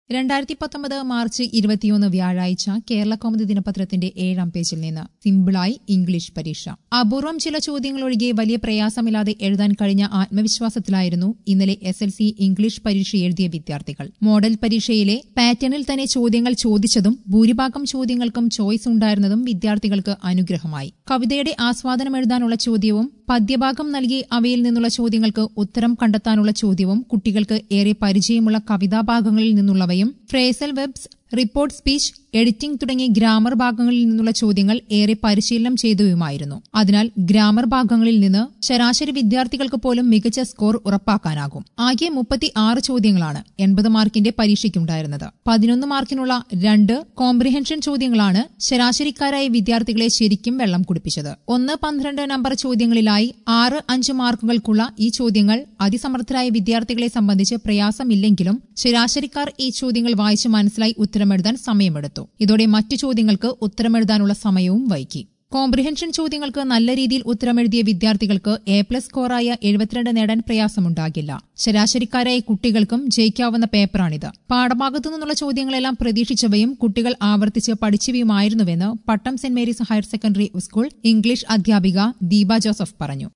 രണ്ടായിരത്തി പത്തൊമ്പത് മാർച്ച് ഇരുപത്തിയൊന്ന് വ്യാഴാഴ്ച കേരള കൗമുദി ദിനപത്രത്തിന്റെ ഏഴാം പേജിൽ നിന്ന് സിമ്പിളായി ഇംഗ്ലീഷ് പരീക്ഷ അപൂർവം ചില ചോദ്യങ്ങൾ ഒഴികെ വലിയ പ്രയാസമില്ലാതെ എഴുതാൻ കഴിഞ്ഞ ആത്മവിശ്വാസത്തിലായിരുന്നു ഇന്നലെ എസ് എൽ സി ഇംഗ്ലീഷ് പരീക്ഷ എഴുതിയ വിദ്യാർത്ഥികൾ മോഡൽ പരീക്ഷയിലെ പാറ്റേണിൽ തന്നെ ചോദ്യങ്ങൾ ചോദിച്ചതും ഭൂരിഭാഗം ചോദ്യങ്ങൾക്കും ചോയ്സ് ഉണ്ടായിരുന്നതും വിദ്യാർത്ഥികൾക്ക് അനുഗ്രഹമായി കവിതയുടെ ആസ്വാദനം എഴുതാനുള്ള ചോദ്യവും പദ്യഭാഗം നൽകി അവയിൽ നിന്നുള്ള ചോദ്യങ്ങൾക്ക് ഉത്തരം കണ്ടെത്താനുള്ള ചോദ്യവും കുട്ടികൾക്ക് ഏറെ പരിചയമുള്ള കവിതാഭാഗങ്ങളിൽ നിന്നുള്ളവയും phrasal verbs report speech editing തുടങ്ങിയ ഗ്രാമർ ഭാഗങ്ങളിൽ നിന്നുള്ള ചോദ്യങ്ങൾ ഏറെ പരിശീലനം ചെയ്തവയുമായിരുന്നു അതിനാൽ ഗ്രാമർ ഭാഗങ്ങളിൽ നിന്ന് ശരാശരി വിദ്യാർത്ഥികൾക്ക് പോലും മികച്ച സ്കോർ ഉറപ്പാക്കാനാകും ആകെ മുപ്പത്തി ആറ് ചോദ്യങ്ങളാണ് എൺപത് മാർക്കിന്റെ പരീക്ഷയ്ക്കുണ്ടായിരുന്നത് പതിനൊന്ന് മാർക്കിനുള്ള രണ്ട് കോംപ്രിഹെൻഷൻ ചോദ്യങ്ങളാണ് ശരാശരിക്കാരായ വിദ്യാർത്ഥികളെ ശരിക്കും വെള്ളം കുടിപ്പിച്ചത് ഒന്ന് പന്ത്രണ്ട് നമ്പർ ചോദ്യങ്ങളിലായി ആറ് അഞ്ച് മാർക്കുകൾക്കുള്ള ഈ ചോദ്യങ്ങൾ അതിസമർത്ഥരായ വിദ്യാർത്ഥികളെ സംബന്ധിച്ച് പ്രയാസമില്ലെങ്കിലും ശരാശരിക്കാർ ഈ ചോദ്യങ്ങൾ വായിച്ച് മനസ്സിലായി ഉത്തരമെഴുതാൻ സമയമെടുത്തു ഇതോടെ മറ്റു ചോദ്യങ്ങൾക്ക് ഉത്തരമെഴുതാനുള്ള സമയവും വൈകി കോംപ്രിഹെൻഷൻ ചോദ്യങ്ങൾക്ക് നല്ല രീതിയിൽ ഉത്തരമെഴുതിയ വിദ്യാർത്ഥികൾക്ക് എ പ്ലസ് സ്കോറായ എഴുപത്തിരണ്ട് നേടാൻ പ്രയാസമുണ്ടാകില്ല ശരാശരിക്കാരായ കുട്ടികൾക്കും ജയിക്കാവുന്ന പേപ്പറാണിത് പാഠഭാഗത്തു നിന്നുള്ള ചോദ്യങ്ങളെല്ലാം പ്രതീക്ഷിച്ചവയും കുട്ടികൾ ആവർത്തിച്ച് പഠിച്ചവയുമായിരുന്നുവെന്ന് പട്ടം സെന്റ് Mary's higher secondary school English അധ്യാപിക ദീപ ജോസഫ് പറഞ്ഞു